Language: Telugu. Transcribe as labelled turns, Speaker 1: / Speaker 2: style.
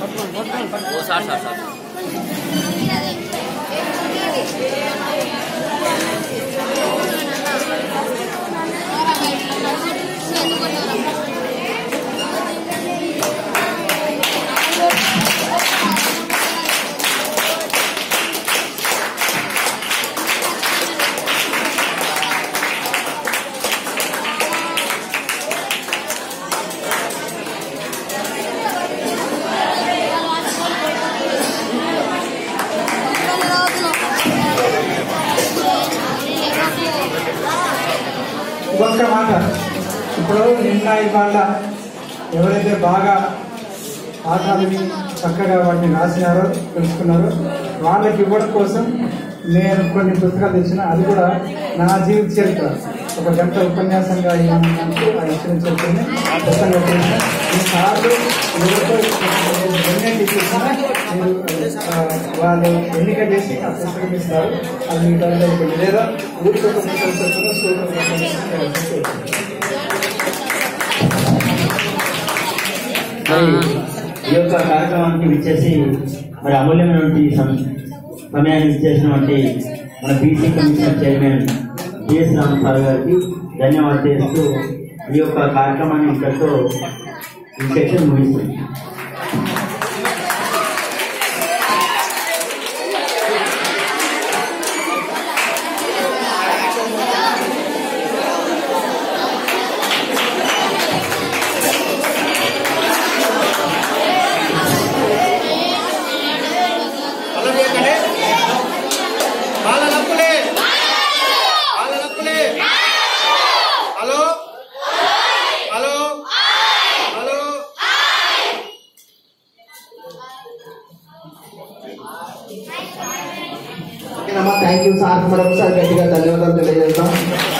Speaker 1: ఓ సార్ సార్ సార్
Speaker 2: ఒక్క మాట ఇప్పుడు నిన్న ఇవాళ ఎవరైతే బాగా పాఠాలని చక్కగా వాటిని రాసినారో తెలుసుకున్నారో వాళ్ళకి ఇవ్వడం కోసం నేను కొన్ని పుస్తకాలు తెచ్చిన అది కూడా నా జీవిత చరిత్ర ఒక గంట ఉపన్యాసంగా ఇవ్వడానికి ఆ ఇచ్చిన చరిత్రని పుస్తకంగా చేసిన ఈ సార్లు ఎవరితో ఎన్నింటి చేసినా మీరు ఆ, వాళ్ళు ఎన్నిక చేసి ఆ పుస్తకం ఇస్తారు అది మీ దగ్గర అయిపోయింది లేదా ఊరికి ఒక పుస్తకం చొప్పున స్కూల్ ఒక పుస్తకం చొప్పున
Speaker 3: మరి ఈ యొక్క కార్యక్రమానికి విచ్చేసి మరి అమూల్యమైనటువంటి సం- సమయాన్ని ఇచ్చేసినటువంటి మన బీసీ కమిషన్ చైర్మన్ జిఎస్ రామసార్ గారికి ధన్యవాదాలు చేస్తూ ఈ యొక్క కార్యక్రమాన్ని ఇంతటితో ఈ సెషన్ ముగిస్తుంది
Speaker 4: హలో హలో హలో
Speaker 5: ఓకేనమ్మా థ్యాంక్ యూ సార్ మరొకసారి గట్టిగా ధన్యవాదాలు తెలియజేస్తాం